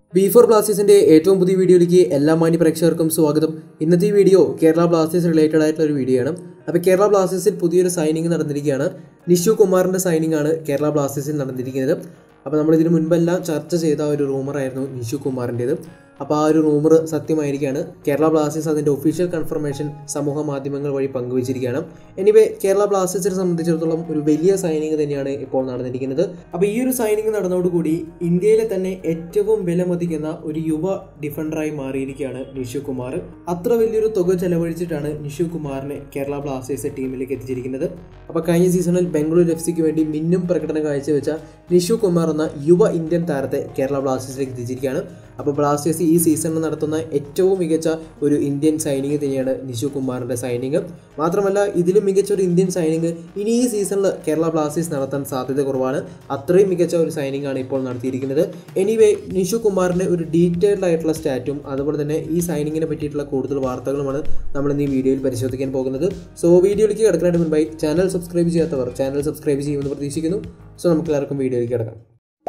B four ബ്ലാസ്റ്റേഴ്സിന്റെ ഏറ്റവും പുതിയ വീഡിയോയിലേക്ക് എല്ലാ മാന്യ പ്രേക്ഷകർക്കും സ്വാഗതം ഇന്നത്തെ ഈ വീഡിയോ കേരള ബ്ലാസ്റ്റേഴ്സ് റിലേറ്റഡ് ആയിട്ടുള്ള ഒരു വീഡിയോ ആണ് അപ്പോൾ കേരള ബ്ലാസ്റ്റേഴ്സിൽ പുതിയൊരു സൈനിങ് നടന്നിരിക്കുകയാണ് നിഷു കുമാറിന്റെ സൈനിങ് ആണ് കേരള ബ്ലാസ്റ്റേഴ്സിൽ നടന്നിരിക്കുന്നത് അപ്പോൾ നമ്മൾ ഇതിനു മുൻപെല്ലാം ചർച്ച ചെയ്ത ഒരു റൂമറായിരുന്നു നിഷു കുമാറിൻ്റേത് അപ്പോൾ ആ ഒരു റൂമർ സത്യമായിരിക്കുകയാണ് കേരള ബ്ലാസ്റ്റേഴ്സ് അതിൻ്റെ ഒഫീഷ്യൽ കൺഫർമേഷൻ സമൂഹ മാധ്യമങ്ങൾ വഴി പങ്കുവച്ചിരിക്കുകയാണ് എനിവേ കേരള ബ്ലാസ്റ്റേഴ്സിനെ സംബന്ധിച്ചിടത്തോളം ഒരു വലിയ സൈനിങ് തന്നെയാണ് ഇപ്പോൾ നടന്നിരിക്കുന്നത് അപ്പോൾ ഈ ഒരു സൈനിങ് നടന്നതോടുകൂടി ഇന്ത്യയിലെ തന്നെ ഏറ്റവും വിലമതിക്കുന്ന ഒരു യുവ ഡിഫൻഡറായി മാറിയിരിക്കുകയാണ് നിഷു കുമാർ അത്ര വലിയൊരു തുക ചെലവഴിച്ചിട്ടാണ് നിഷു കുമാറിനെ കേരള ബ്ലാസ്റ്റേഴ്സ് ടീമിലേക്ക് എത്തിച്ചിരിക്കുന്നത് അപ്പോൾ കഴിഞ്ഞ സീസണിൽ ബംഗളൂരു എഫ് സിക്ക് വേണ്ടി മിന്നും പ്രകടനം കാഴ്ചവെച്ച നിഷു കുമാർ എന്ന യുവ ഇന്ത്യൻ താരത്തെ കേരള ബ്ലാസ്റ്റേഴ്സിലേക്ക് എത്തിച്ചിരിക്കുകയാണ് അപ്പോൾ ബ്ലാസ്റ്റേഴ്സ് ഈ സീസണിൽ നടത്തുന്ന ഏറ്റവും മികച്ച ഒരു ഇന്ത്യൻ സൈനിങ് തന്നെയാണ് നിഷു കുമാറിൻ്റെ സൈനിങ് മാത്രമല്ല ഇതിലും മികച്ച ഒരു ഇന്ത്യൻ സൈനിങ് ഇനി ഈ സീസണിൽ കേരള ബ്ലാസ്റ്റേഴ്സ് നടത്താൻ സാധ്യത കുറവാണ് അത്രയും മികച്ച ഒരു സൈനിങ് ആണ് ഇപ്പോൾ നടത്തിയിരിക്കുന്നത് എനിവേ നിഷു കുമാറിൻ്റെ ഒരു ഡീറ്റെയിൽഡ് ആയിട്ടുള്ള സ്റ്റാറ്റും അതുപോലെ തന്നെ ഈ സൈനിങ്ങിനെ പറ്റിയിട്ടുള്ള കൂടുതൽ വാർത്തകളുമാണ് നമ്മൾ ഇന്ന് ഈ വീഡിയോയിൽ പരിശോധിക്കാൻ പോകുന്നത് സോ വീഡിയോയിലേക്ക് കിടക്കുന്നതിന് മുൻപായി ചാനൽ സബ്സ്ക്രൈബ് ചെയ്യാത്തവർ ചാനൽ സബ്സ്ക്രൈബ് ചെയ്യുമെന്ന് പ്രതീക്ഷിക്കുന്നു സോ നമുക്ക് എല്ലാവർക്കും വീഡിയോയിലേക്ക് കിടക്കാം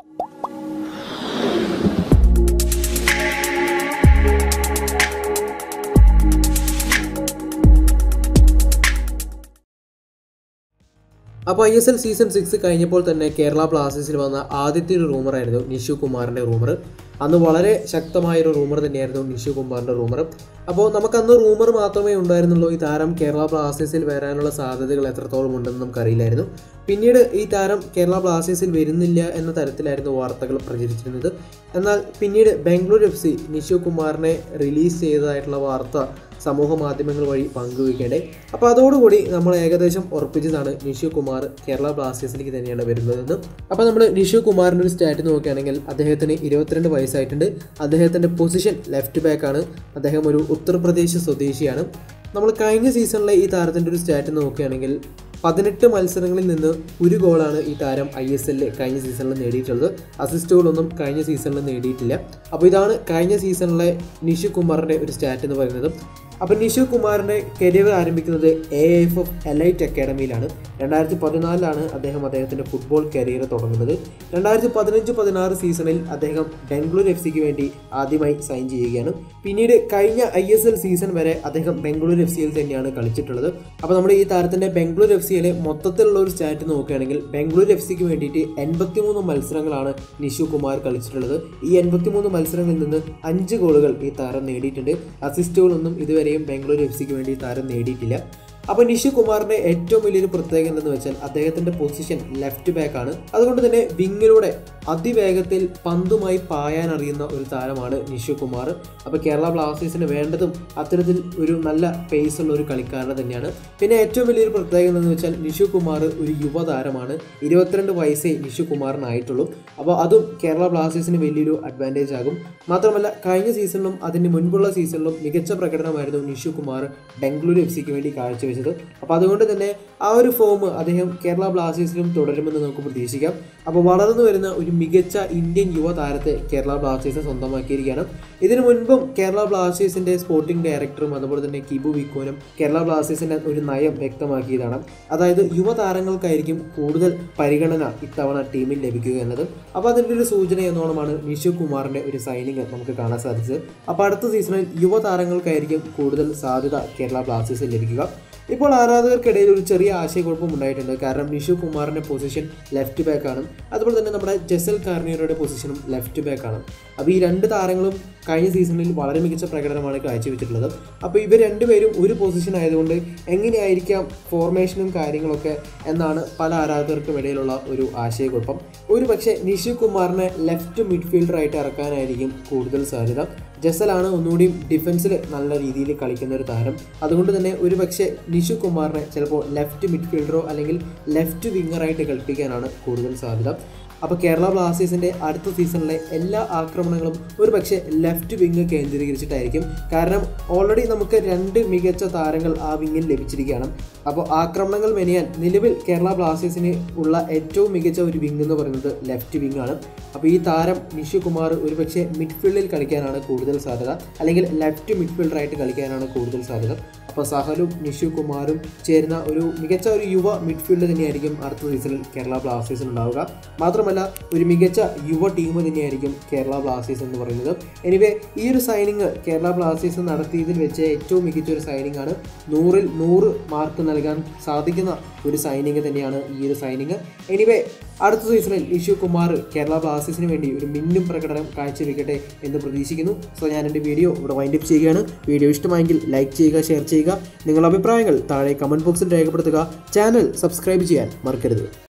അപ്പോൾ I S L season six കഴിഞ്ഞപ്പോൾ തന്നെ കേരള ബ്ലാസ്റ്റേഴ്സിൽ വന്ന ആദ്യത്തെ ഒരു റൂമറായിരുന്നു നിഷു കുമാറിൻ്റെ റൂമർ അന്ന് വളരെ ശക്തമായൊരു റൂമർ തന്നെയായിരുന്നു നിഷു കുമാറിൻ്റെ റൂമർ അപ്പോൾ നമുക്കന്ന് റൂമർ മാത്രമേ ഉണ്ടായിരുന്നുള്ളൂ ഈ താരം കേരള ബ്ലാസ്റ്റേഴ്സിൽ വരാനുള്ള സാധ്യതകൾ എത്രത്തോളം ഉണ്ടെന്ന് നമുക്കറിയില്ലായിരുന്നു പിന്നീട് ഈ താരം കേരള ബ്ലാസ്റ്റേഴ്സിൽ വരുന്നില്ല എന്ന തരത്തിലായിരുന്നു വാർത്തകൾ പ്രചരിച്ചിരുന്നത് എന്നാൽ പിന്നീട് ബാംഗ്ലൂർ എഫ് സി നിഷു കുമാറിനെ റിലീസ് ചെയ്തതായിട്ടുള്ള വാർത്ത സമൂഹ മാധ്യമങ്ങൾ വഴി പങ്കുവയ്ക്കേണ്ടേ അപ്പോൾ അതോടുകൂടി നമ്മൾ ഏകദേശം ഉറപ്പിച്ചതാണ് നിഷു കുമാർ കേരള ബ്ലാസ്റ്റേഴ്സിലേക്ക് തന്നെയാണ് വരുന്നതെന്ന് അപ്പോൾ നമ്മൾ നിഷു കുമാറിൻ്റെ ഒരു സ്റ്റാറ്റ് നോക്കുകയാണെങ്കിൽ അദ്ദേഹത്തിന് ഇരുപത്തിരണ്ട് വയസ്സായിട്ടുണ്ട് അദ്ദേഹത്തിൻ്റെ പൊസിഷൻ ലെഫ്റ്റ് ബാക്കാണ് അദ്ദേഹം ഒരു ഉത്തർപ്രദേശ് സ്വദേശിയാണ് നമ്മൾ കഴിഞ്ഞ സീസണിലെ ഈ താരത്തിൻ്റെ ഒരു സ്റ്റാറ്റ് നോക്കുകയാണെങ്കിൽ പതിനെട്ട് മത്സരങ്ങളിൽ നിന്ന് ഒരു ഗോളാണ് ഈ താരം ഐ എസ് എല്ലിൽ കഴിഞ്ഞ സീസണിൽ നേടിയിട്ടുള്ളത് അസിസ്റ്റുകളൊന്നും കഴിഞ്ഞ സീസണിൽ നേടിയിട്ടില്ല അപ്പോൾ ഇതാണ് കഴിഞ്ഞ സീസണിലെ നിഷു കുമാറിൻ്റെ ഒരു സ്റ്റാറ്റ് എന്ന് പറയുന്നത് അപ്പോൾ നിഷു കുമാറിൻ്റെ കരിയർ ആരംഭിക്കുന്നത് എ എഫ് എഫ് എലൈറ്റ് അക്കാഡമിയിലാണ് രണ്ടായിരത്തി പതിനാലിലാണ് അദ്ദേഹം അദ്ദേഹത്തിൻ്റെ ഫുട്ബോൾ കരിയർ തുടങ്ങുന്നത് രണ്ടായിരത്തി പതിനഞ്ച് പതിനാറ് സീസണിൽ അദ്ദേഹം ബംഗളൂരു എഫ് സിക്ക് വേണ്ടി ആദ്യമായി സൈൻ ചെയ്യുകയാണ് പിന്നീട് കഴിഞ്ഞ ഐ എസ് എൽ സീസൺ വരെ അദ്ദേഹം ബംഗളൂരു എഫ് സിയിൽ തന്നെയാണ് കളിച്ചിട്ടുള്ളത് അപ്പോൾ നമ്മുടെ ഈ താരത്തിൻ്റെ ബംഗളൂരു എഫ് സിയിലെ മൊത്തത്തിലുള്ള ഒരു സ്റ്റാറ്റ് നോക്കുകയാണെങ്കിൽ ബംഗളൂരു എഫ് സിക്ക് വേണ്ടിയിട്ട് എൺപത്തിമൂന്ന് മത്സരങ്ങളാണ് നിഷു കുമാർ കളിച്ചിട്ടുള്ളത് ഈ എൺപത്തിമൂന്ന് മത്സരങ്ങളിൽ നിന്ന് അഞ്ച് ഗോളുകൾ ഈ താരം നേടിയിട്ടുണ്ട് അസിസ്റ്റുകളൊന്നും ഇതുവരെയും ബംഗളൂരു എഫ് സിക്ക് വേണ്ടി ഈ താരം നേടിയിട്ടില്ല അപ്പോൾ നിഷു കുമാറിന്റെ ഏറ്റവും വലിയൊരു പ്രത്യേകത എന്തെന്ന് വെച്ചാൽ അദ്ദേഹത്തിന്റെ പൊസിഷൻ ലെഫ്റ്റ് ബാക്ക് ആണ് അതുകൊണ്ട് തന്നെ വിങ്ങിലൂടെ അതിവേഗത്തിൽ പന്തുമായി പായാൻ അറിയുന്ന ഒരു താരമാണ് നിഷു കുമാർ അപ്പോൾ കേരള ബ്ലാസ്റ്റേഴ്സിന് വേണ്ടതും അത്തരത്തിൽ ഒരു നല്ല പേസ് ഉള്ള ഒരു കളിക്കാരനെ തന്നെയാണ് പിന്നെ ഏറ്റവും വലിയൊരു പ്രത്യേകത എന്ന് വെച്ചാൽ നിഷു കുമാർ ഒരു യുവതാരമാണ് ഇരുപത്തിരണ്ട് വയസ്സേ നിഷു കുമാറിനായിട്ടുള്ളൂ അപ്പോൾ അതും കേരള ബ്ലാസ്റ്റേഴ്സിന് വലിയൊരു അഡ്വാൻറ്റേജ് ആകും മാത്രമല്ല കഴിഞ്ഞ സീസണിലും അതിന് മുൻപുള്ള സീസണിലും മികച്ച പ്രകടനമായിരുന്നു നിഷു കുമാർ ബംഗളൂരു എഫ് സിക്ക് വേണ്ടി കാഴ്ചവെച്ചത് അപ്പോൾ അതുകൊണ്ട് തന്നെ ആ ഒരു ഫോം അദ്ദേഹം കേരള ബ്ലാസ്റ്റേഴ്സിലും തുടരുമെന്ന് നമുക്ക് പ്രതീക്ഷിക്കാം അപ്പോൾ വളർന്നു വരുന്ന ഒരു മികച്ച ഇന്ത്യൻ യുവതാരത്തെ കേരള ബ്ലാസ്റ്റേഴ്സ് സ്വന്തമാക്കിയിരിക്കുകയാണ് ഇതിനു മുൻപും കേരള ബ്ലാസ്റ്റേഴ്സിന്റെ സ്പോർട്ടിംഗ് ഡയറക്ടറും അതുപോലെ തന്നെ കിബു വിക്കോനും കേരള ബ്ലാസ്റ്റേഴ്സിന്റെ ഒരു നയം വ്യക്തമാക്കിയതാണ് അതായത് യുവതാരങ്ങൾക്കായിരിക്കും കൂടുതൽ പരിഗണന ഇത്തവണ ടീമിൽ ലഭിക്കുക എന്നത് അപ്പോൾ അതിൻ്റെ ഒരു സൂചന എന്നോണമാണ് നിഷു കുമാറിന്റെ ഒരു സൈനിങ് നമുക്ക് കാണാൻ സാധിച്ചത് അപ്പോൾ അടുത്ത സീസണിൽ യുവതാരങ്ങൾക്കായിരിക്കും കൂടുതൽ സാധ്യത കേരള ബ്ലാസ്റ്റേഴ്സിൽ ലഭിക്കുക ഇപ്പോൾ ആരാധകർക്കിടയിൽ ഒരു ചെറിയ ആശയക്കുഴപ്പം ഉണ്ടായിട്ടുണ്ട് കാരണം നിഷു കുമാറിന്റെ പൊസിഷൻ ലെഫ്റ്റ് ബാക്കാണ് അതുപോലെ തന്നെ നമ്മുടെ ജസൽ കാർണിയറുടെ പൊസിഷനും ലെഫ്റ്റ് ബാക്കാണ് അപ്പോൾ ഈ രണ്ട് താരങ്ങളും കഴിഞ്ഞ സീസണിൽ വളരെ മികച്ച പ്രകടനമാണ് കാഴ്ചവെച്ചിട്ടുള്ളത് അപ്പോൾ ഇവർ രണ്ടുപേരും ഒരു പൊസിഷൻ ആയതുകൊണ്ട് എങ്ങനെയായിരിക്കാം ഫോർമേഷനും കാര്യങ്ങളൊക്കെ എന്നാണ് പല ആരാധകർക്കും ഇടയിലുള്ള ഒരു ആശയക്കുഴപ്പം ഒരു പക്ഷേ നിഷു കുമാറിനെ ലെഫ്റ്റ് മിഡ്ഫീൽഡറായിട്ട് ഇറക്കാനായിരിക്കും കൂടുതൽ സാധ്യത ജസലാണ് ഒന്നുകൂടി ഡിഫൻസിൽ നല്ല രീതിയിൽ കളിക്കുന്ന ഒരു താരം അതുകൊണ്ട് തന്നെ ഒരു പക്ഷേ നിഷു കുമാറിനെ ചിലപ്പോൾ ലെഫ്റ്റ് മിഡ്ഫീൽഡറോ അല്ലെങ്കിൽ ലെഫ്റ്റ് വിങ്ങറായിട്ട് കളിപ്പിക്കാനാണ് കൂടുതൽ സാധ്യത അപ്പോൾ കേരള ബ്ലാസ്റ്റേഴ്സിൻ്റെ അടുത്ത സീസണിലെ എല്ലാ ആക്രമണങ്ങളും ഒരു പക്ഷേ ലെഫ്റ്റ് വിങ് കേന്ദ്രീകരിച്ചിട്ടായിരിക്കും കാരണം ഓൾറെഡി നമുക്ക് രണ്ട് മികച്ച താരങ്ങൾ ആ വിങ്ങിൽ ലഭിച്ചിരിക്കുകയാണ് അപ്പോൾ ആക്രമണങ്ങൾ മെനയാൻ നിലവിൽ കേരള ബ്ലാസ്റ്റേഴ്സിന് ഉള്ള ഏറ്റവും മികച്ച ഒരു വിങ് എന്ന് പറയുന്നത് ലെഫ്റ്റ് വിങ് ആണ് അപ്പോൾ ഈ താരം നിഷു കുമാർ ഒരുപക്ഷെ മിഡ്ഫീൽഡിൽ കളിക്കാനാണ് കൂടുതൽ സാധ്യത അല്ലെങ്കിൽ ലെഫ്റ്റ് മിഡ്ഫീൽഡറായിട്ട് കളിക്കാനാണ് കൂടുതൽ സാധ്യത അപ്പോൾ അപ്പോൾ സഹലും നിഷു കുമാറും ചേരുന്ന ഒരു മികച്ച ഒരു യുവ മിഡ്ഫീൽഡ് തന്നെയായിരിക്കും അടുത്ത സീസണിൽ കേരള ബ്ലാസ്റ്റേഴ്സിന് ഉണ്ടാവുക മാത്രമല്ല ഒരു മികച്ച യുവ ടീം തന്നെയായിരിക്കും കേരള ബ്ലാസ്റ്റേഴ്സ് എന്ന് പറയുന്നത് എനിവേ ഈ ഒരു സൈനിങ് കേരള ബ്ലാസ്റ്റേഴ്സ് നടത്തിയതിൽ വെച്ച് ഏറ്റവും മികച്ച ഒരു സൈനിങ് ആണ് നൂറിൽ നൂറ് മാർക്ക് നൽകാൻ സാധിക്കുന്ന ഒരു സൈനിങ് തന്നെയാണ് ഈ ഒരു സൈനിങ് എനിവേ അടുത്ത സീസണിൽ നിഷു കുമാർ കേരള ബ്ലാസ്റ്റേഴ്സിന് വേണ്ടി ഒരു മിന്നും പ്രകടനം കാഴ്ചവെക്കട്ടെ എന്ന് പ്രതീക്ഷിക്കുന്നു സോ ഞാൻ എൻ്റെ വീഡിയോ ഇവിടെ വൈൻഡപ്പ് ചെയ്യുകയാണ് വീഡിയോ ഇഷ്ടമായെങ്കിൽ ലൈക്ക് ചെയ്യുക ഷെയർ ചെയ്യുക നിങ്ങളുടെ അഭിപ്രായങ്ങൾ താഴെ കമൻറ്റ് ബോക്സിൽ രേഖപ്പെടുത്തുക ചാനൽ സബ്സ്ക്രൈബ് ചെയ്യാൻ മറക്കരുത്